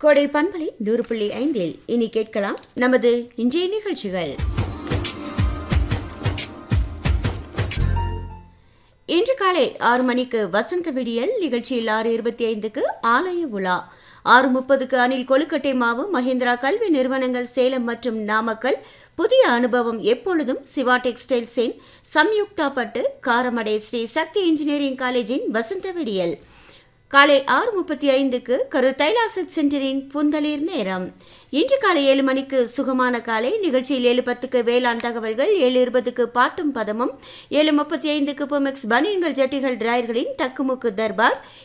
கோடை பண்பலை நூறு புள்ளி ஐந்தில் இனி கேட்கலாம் நமது இன்றைய நிகழ்ச்சிகள் இன்று காலை ஆறு மணிக்கு வசந்த விடியல் நிகழ்ச்சியில் ஆறு இருபத்தி ஐந்துக்கு ஆலய உலா ஆறு முப்பதுக்கு அணில் கொழுக்கட்டை மாவு மஹிந்திரா கல்வி நிறுவனங்கள் சேலம் மற்றும் நாமக்கல் புதிய அனுபவம் எப்பொழுதும் சிவா டெக்ஸ்டைல்ஸின் சம்யுக்தா பட்டு காரமடை ஸ்ரீ சக்தி இன்ஜினியரிங் காலேஜின் வசந்த விடியல் காலை ஆறு முப்பத்தி ஐந்துக்கு கரு தைலாசத் சென்டரின் புந்தளிர் நேரம் இன்று காலை ஏழு மணிக்கு சுகமான காலை நிகழ்ச்சியில் ஏழு பத்துக்கு வேளாண் தகவல்கள் ஏழு இருபதுக்கு பாட்டும் பதமும் ஏழு முப்பத்தி ஐந்துக்கு பொமெக்ஸ் பனியன்கள் ஜட்டிகள் டிராயர்களின் தக்குமுக்கு தர்பார்